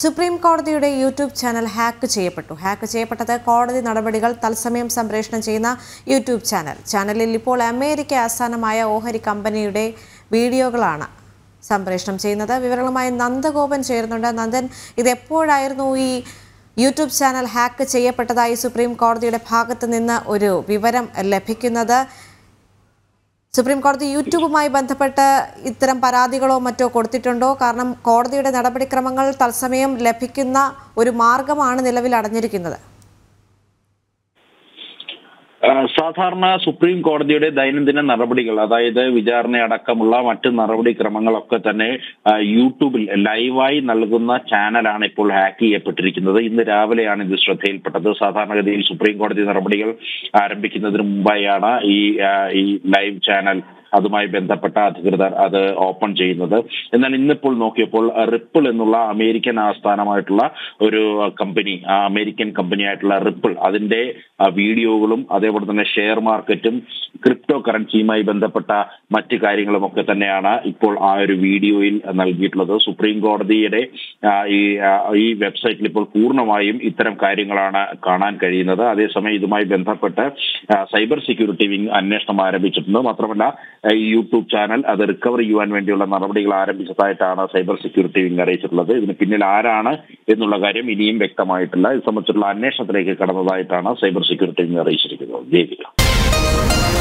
supreme കോടതിയുടെ YouTube channel hack ചെയ്യപ്പെട്ടു hack ചെയ്യപ്പെട്ടത് കോടതി നടപടികൾ തത്സമയം സംപ്രേഷണം ചെയ്യുന്ന യൂട്യൂബ് ചാനൽ ചാനലിൽ ഇപ്പോൾ അമേരിക്ക ആസ്ഥാനമായ ഓഹരി കമ്പനിയുടെ വീഡിയോകളാണ് സംപ്രേഷണം ചെയ്യുന്നത് വിവരങ്ങളുമായി നന്ദഗോപൻ ചേരുന്നുണ്ട് നന്ദൻ ഇത് എപ്പോഴായിരുന്നു ഈ യൂട്യൂബ് ചാനൽ ഹാക്ക് ചെയ്യപ്പെട്ടതായി സുപ്രീം കോടതിയുടെ ഭാഗത്ത് നിന്ന് ഒരു വിവരം ലഭിക്കുന്നത് സുപ്രീം കോടതി യൂട്യൂബുമായി ബന്ധപ്പെട്ട് ഇത്തരം പരാതികളോ മറ്റോ കൊടുത്തിട്ടുണ്ടോ കാരണം കോടതിയുടെ നടപടിക്രമങ്ങൾ തത്സമയം ലഭിക്കുന്ന ഒരു മാർഗമാണ് നിലവിൽ അടഞ്ഞിരിക്കുന്നത് ആ, സാധാരണ സുപ്രീം കോടതിയുടെ ദൈനംദിന നടപടികൾ അതായത് വിചാരണ അടക്കമുള്ള മറ്റ് നടപടിക്രമങ്ങളൊക്കെ തന്നെ ആ, യൂട്യൂബിൽ ലൈവായി നൽകുന്ന ചാനലാണ് ഇപ്പോൾ ഹാക്ക് ചെയ്യപ്പെട്ടിരിക്കുന്നത് ഇന്ന് രാവിലെയാണ് ഇത് ശ്രദ്ധയിൽപ്പെട്ടത് സാധാരണഗതിയിൽ സുപ്രീം കോടതി നടപടികൾ ആരംഭിക്കുന്നതിന് മുമ്പായാണ് ഈ ആ, ഈ ലൈവ് ചാനൽ അതുമായി ബന്ധപ്പെട്ട അധികൃതർ അത് ഓപ്പൺ ചെയ്യുന്നത് എന്നാൽ ഇന്നിപ്പോൾ നോക്കിയപ്പോൾ റിപ്പിൾ എന്നുള്ള അമേരിക്കൻ ആസ്ഥാനമായിട്ടുള്ള ഒരു കമ്പനി ആ അമേരിക്കൻ കമ്പനിയായിട്ടുള്ള റിപ്പിൾ അതിന്റെ ആ, വീഡിയോകളും അതേപോലെ തന്നെ ഷെയർ മാർക്കറ്റും ക്രിപ്റ്റോ കറൻസിയുമായി ബന്ധപ്പെട്ട മറ്റ് കാര്യങ്ങളും ഒക്കെ തന്നെയാണ് ഇപ്പോൾ ആ ഒരു വീഡിയോയിൽ നൽകിയിട്ടുള്ളത് സുപ്രീം കോടതിയുടെ ആ, ഈ ആ, ഈ വെബ്സൈറ്റിൽ ഇപ്പോൾ പൂർണ്ണമായും ഇത്തരം കാര്യങ്ങളാണ് കാണാൻ കഴിയുന്നത് അതേസമയം ഇതുമായി ബന്ധപ്പെട്ട് ആ, സൈബർ സെക്യൂരിറ്റി വിങ് അന്വേഷണം ആരംഭിച്ചിട്ടുണ്ട് മാത്രമല്ല ആ, ഈ യൂട്യൂബ് ചാനൽ അത് റിക്കവർ ചെയ്യുവാൻ വേണ്ടിയുള്ള നടപടികൾ ആരംഭിച്ചതായിട്ടാണ് സൈബർ സെക്യൂരിറ്റി വിങ് അറിയിച്ചിട്ടുള്ളത് ഇതിന് പിന്നിൽ ആരാണ് എന്നുള്ള കാര്യം ഇനിയും വ്യക്തമായിട്ടില്ല ഇത് സംബന്ധിച്ചുള്ള അന്വേഷണത്തിലേക്ക് കടന്നതായിട്ടാണ് സൈബർ സെക്യൂരിറ്റി വിങ് അറിയിച്ചിരിക്കുന്നത് ജയിക്കുക